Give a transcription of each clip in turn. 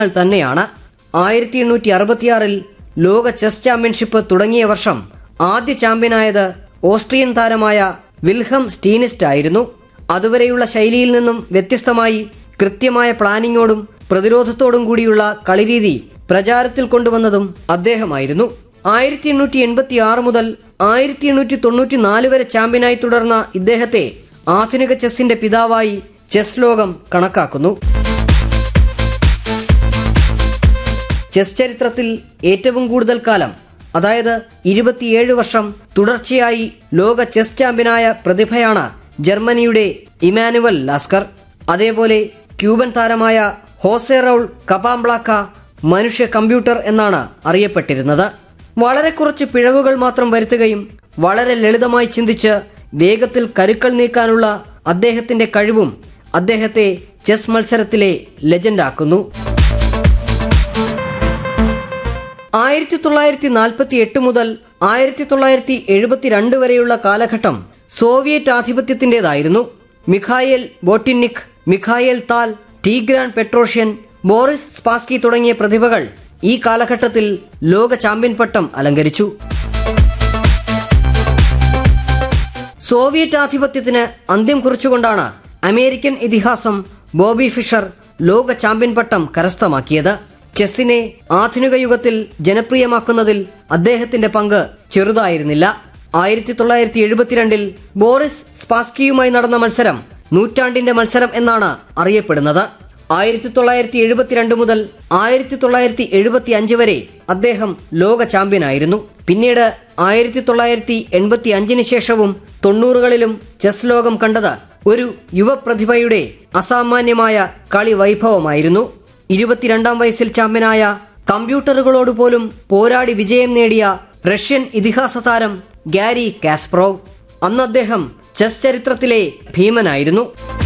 തന്നെയാണ് ആയിരത്തി എണ്ണൂറ്റി അറുപത്തിയാറിൽ ലോക ചെസ് ചാമ്പ്യൻഷിപ്പ് തുടങ്ങിയ വർഷം ആദ്യ ചാമ്പ്യനായത് ഓസ്ട്രിയൻ താരമായ വിൽഹം സ്റ്റീനിസ്റ്റ് ആയിരുന്നു അതുവരെയുള്ള ശൈലിയിൽ നിന്നും വ്യത്യസ്തമായി കൃത്യമായ പ്ലാനിങ്ങോടും പ്രതിരോധത്തോടും കൂടിയുള്ള കളിരീതി പ്രചാരത്തിൽ കൊണ്ടുവന്നതും അദ്ദേഹമായിരുന്നു ആയിരത്തി എണ്ണൂറ്റി എൺപത്തി ആറ് മുതൽ ആയിരത്തി എണ്ണൂറ്റി തൊണ്ണൂറ്റി നാല് വരെ ചാമ്പ്യനായി തുടർന്ന ഇദ്ദേഹത്തെ ആധുനിക ചെസ്സിന്റെ പിതാവായി ചെസ് ലോകം കണക്കാക്കുന്നു ചെസ് ചരിത്രത്തിൽ ഏറ്റവും കൂടുതൽ കാലം അതായത് ഇരുപത്തിയേഴ് വർഷം തുടർച്ചയായി ലോക ചെസ് ചാമ്പ്യനായ പ്രതിഭയാണ് ജർമ്മനിയുടെ ഇമാനുവൽ ലാസ്കർ അതേപോലെ ക്യൂബൻ താരമായ ഹോസെ റൗൾ കപാംബ്ലാക്ക മനുഷ്യ കമ്പ്യൂട്ടർ എന്നാണ് അറിയപ്പെട്ടിരുന്നത് വളരെ കുറച്ച് പിഴവുകൾ മാത്രം വരുത്തുകയും വളരെ ലളിതമായി ചിന്തിച്ച് വേഗത്തിൽ കരുക്കൾ നീക്കാനുള്ള അദ്ദേഹത്തിന്റെ കഴിവും അദ്ദേഹത്തെ ചെസ് മത്സരത്തിലെ ലെജൻഡാക്കുന്നു ആയിരത്തി തൊള്ളായിരത്തി നാൽപ്പത്തി എട്ട് മുതൽ ആയിരത്തി തൊള്ളായിരത്തി എഴുപത്തിരണ്ട് വരെയുള്ള കാലഘട്ടം സോവിയറ്റ് ആധിപത്യത്തിൻ്റെതായിരുന്നു Mikhail Botvinnik Mikhail Tal Tigran പെട്രോഷ്യൻ Boris Spassky തുടങ്ങിയ പ്രതിഭകൾ ഈ കാലഘട്ടത്തിൽ ലോക ചാമ്പ്യൻ പട്ടം അലങ്കരിച്ചു സോവിയറ്റ് ആധിപത്യത്തിന് അന്ത്യം കുറിച്ചുകൊണ്ടാണ് അമേരിക്കൻ ഇതിഹാസം ബോബി ഫിഷർ ലോക ചാമ്പ്യൻ പട്ടം കരസ്ഥമാക്കിയത് ചെസ്സിനെ ആധുനിക യുഗത്തിൽ ജനപ്രിയമാക്കുന്നതിൽ അദ്ദേഹത്തിന്റെ പങ്ക് ചെറുതായിരുന്നില്ല ആയിരത്തി തൊള്ളായിരത്തി എഴുപത്തിരണ്ടിൽ ബോറിസ് സ്പാസ്കിയുമായി നടന്ന മത്സരം നൂറ്റാണ്ടിന്റെ മത്സരം എന്നാണ് അറിയപ്പെടുന്നത് ആയിരത്തി തൊള്ളായിരത്തി എഴുപത്തിരണ്ട് മുതൽ ആയിരത്തി തൊള്ളായിരത്തി എഴുപത്തി അഞ്ച് വരെ അദ്ദേഹം ലോക ചാമ്പ്യനായിരുന്നു പിന്നീട് ആയിരത്തി തൊള്ളായിരത്തി എൺപത്തി അഞ്ചിന് ശേഷവും തൊണ്ണൂറുകളിലും ചെസ് ലോകം കണ്ടത് ഒരു യുവപ്രതിഭയുടെ അസാമാന്യമായ കളി വൈഭവമായിരുന്നു ഇരുപത്തിരണ്ടാം വയസ്സിൽ ചാമ്പ്യനായ കമ്പ്യൂട്ടറുകളോട് പോലും പോരാടി വിജയം നേടിയ റഷ്യൻ ഇതിഹാസ താരം ഗാരി കാസ്പ്രോവ് അന്ന് അദ്ദേഹം ചെസ് ചരിത്രത്തിലെ ഭീമനായിരുന്നു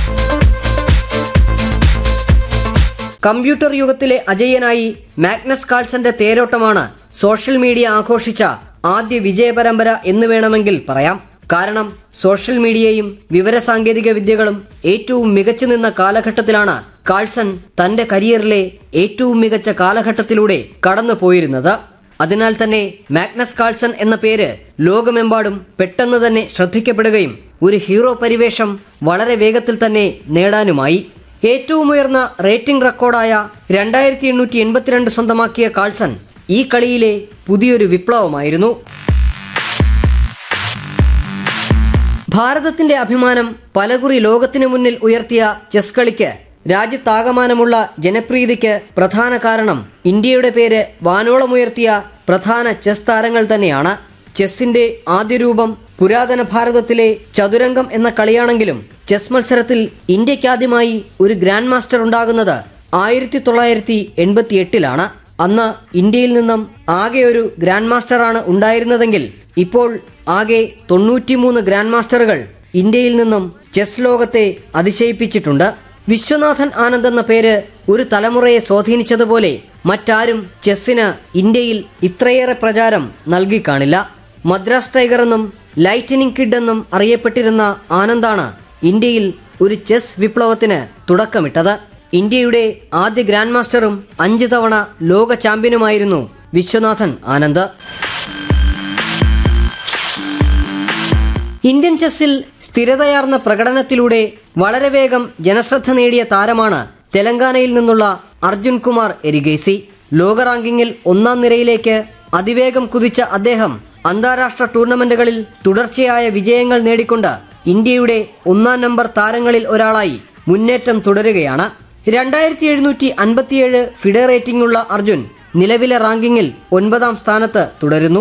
കമ്പ്യൂട്ടർ യുഗത്തിലെ അജയ്യനായി മാഗ്നസ് കാൾസന്റെ തേരോട്ടമാണ് സോഷ്യൽ മീഡിയ ആഘോഷിച്ച ആദ്യ വിജയ പരമ്പര എന്ന് വേണമെങ്കിൽ പറയാം കാരണം സോഷ്യൽ മീഡിയയും വിവരസാങ്കേതിക വിദ്യകളും ഏറ്റവും മികച്ചു നിന്ന കാലഘട്ടത്തിലാണ് കാൾസൺ തന്റെ കരിയറിലെ ഏറ്റവും മികച്ച കാലഘട്ടത്തിലൂടെ കടന്നു പോയിരുന്നത് അതിനാൽ തന്നെ മാഗ്നസ് കാൾസൺ എന്ന പേര് ലോകമെമ്പാടും പെട്ടെന്ന് തന്നെ ശ്രദ്ധിക്കപ്പെടുകയും ഒരു ഹീറോ പരിവേഷം വളരെ വേഗത്തിൽ തന്നെ നേടാനുമായി ഏറ്റവും ഉയർന്ന റേറ്റിംഗ് റെക്കോർഡായ രണ്ടായിരത്തി എണ്ണൂറ്റി എൺപത്തിരണ്ട് സ്വന്തമാക്കിയ കാൾസൺ ഈ കളിയിലെ പുതിയൊരു വിപ്ലവമായിരുന്നു ഭാരതത്തിന്റെ അഭിമാനം പലകുറി ലോകത്തിനു മുന്നിൽ ഉയർത്തിയ ചെസ് കളിക്ക് രാജ്യത്താകമാനമുള്ള ജനപ്രീതിക്ക് പ്രധാന കാരണം ഇന്ത്യയുടെ പേര് വാനോളമുയർത്തിയ പ്രധാന ചെസ് താരങ്ങൾ തന്നെയാണ് ചെസ്സിന്റെ ആദ്യ രൂപം പുരാതന ഭാരതത്തിലെ ചതുരംഗം എന്ന കളിയാണെങ്കിലും ചെസ് മത്സരത്തിൽ ഇന്ത്യക്കാദ്യമായി ഒരു ഗ്രാൻഡ് മാസ്റ്റർ ഉണ്ടാകുന്നത് ആയിരത്തി തൊള്ളായിരത്തി എൺപത്തി എട്ടിലാണ് അന്ന് ഇന്ത്യയിൽ നിന്നും ആകെ ഒരു ഗ്രാൻഡ് മാസ്റ്ററാണ് ഉണ്ടായിരുന്നതെങ്കിൽ ഇപ്പോൾ ആകെ തൊണ്ണൂറ്റിമൂന്ന് ഗ്രാൻഡ് മാസ്റ്ററുകൾ ഇന്ത്യയിൽ നിന്നും ചെസ് ലോകത്തെ അതിശയിപ്പിച്ചിട്ടുണ്ട് വിശ്വനാഥൻ ആനന്ദ് എന്ന പേര് ഒരു തലമുറയെ സ്വാധീനിച്ചതുപോലെ മറ്റാരും ചെസ്സിന് ഇന്ത്യയിൽ ഇത്രയേറെ പ്രചാരം നൽകി കാണില്ല മദ്രാസ് ടൈഗർ എന്നും ലൈറ്റനിങ് കിഡ് എന്നും അറിയപ്പെട്ടിരുന്ന ആനന്ദാണ് ഇന്ത്യയിൽ ഒരു ചെസ് വിപ്ലവത്തിന് തുടക്കമിട്ടത് ഇന്ത്യയുടെ ആദ്യ ഗ്രാൻഡ് മാസ്റ്ററും അഞ്ച് തവണ ലോക ചാമ്പ്യനുമായിരുന്നു വിശ്വനാഥൻ ആനന്ദ് ഇന്ത്യൻ ചെസ്സിൽ സ്ഥിരതയാർന്ന പ്രകടനത്തിലൂടെ വളരെ വേഗം ജനശ്രദ്ധ നേടിയ താരമാണ് തെലങ്കാനയിൽ നിന്നുള്ള അർജുൻ കുമാർ എരിഗേസി ലോക റാങ്കിങ്ങിൽ ഒന്നാം നിരയിലേക്ക് അതിവേഗം കുതിച്ച അദ്ദേഹം അന്താരാഷ്ട്ര ടൂർണമെന്റുകളിൽ തുടർച്ചയായ വിജയങ്ങൾ നേടിക്കൊണ്ട് ഇന്ത്യയുടെ ഒന്നാം നമ്പർ താരങ്ങളിൽ ഒരാളായി മുന്നേറ്റം തുടരുകയാണ് രണ്ടായിരത്തി എഴുന്നൂറ്റി അൻപത്തിയേഴ് ഫിഡെ റേറ്റിംഗ് ഉള്ള അർജുൻ നിലവിലെ റാങ്കിങ്ങിൽ ഒൻപതാം സ്ഥാനത്ത് തുടരുന്നു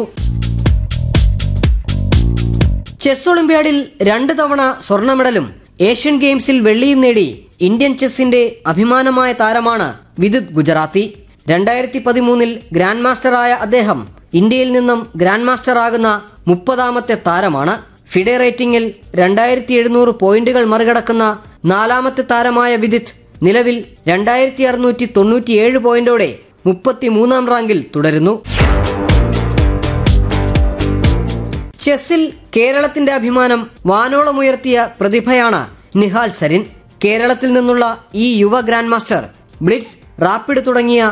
ചെസ് ഒളിമ്പ്യാഡിൽ രണ്ട് തവണ സ്വർണ്ണ മെഡലും ഏഷ്യൻ ഗെയിംസിൽ വെള്ളിയും നേടി ഇന്ത്യൻ ചെസ്സിന്റെ അഭിമാനമായ താരമാണ് വിദിത് ഗുജറാത്തി രണ്ടായിരത്തി പതിമൂന്നിൽ ഗ്രാൻഡ് മാസ്റ്ററായ അദ്ദേഹം ഇന്ത്യയിൽ നിന്നും ഗ്രാൻഡ് മാസ്റ്റർ ആകുന്ന മുപ്പതാമത്തെ താരമാണ് ഫിഡെ റേറ്റിംഗിൽ രണ്ടായിരത്തി എഴുന്നൂറ് പോയിന്റുകൾ മറികടക്കുന്ന നാലാമത്തെ താരമായ വിദിത് നിലവിൽ രണ്ടായിരത്തി അറുന്നൂറ്റി തൊണ്ണൂറ്റിയേഴ് പോയിന്റോടെ മുപ്പത്തിമൂന്നാം റാങ്കിൽ തുടരുന്നു ചെസ്സിൽ കേരളത്തിന്റെ അഭിമാനം വാനോളമുയർത്തിയ പ്രതിഭയാണ് നിഹാൽ സരിൻ കേരളത്തിൽ നിന്നുള്ള ഈ യുവ ഗ്രാൻഡ് മാസ്റ്റർ ബ്ലിറ്റ്സ് റാപ്പിഡ് തുടങ്ങിയ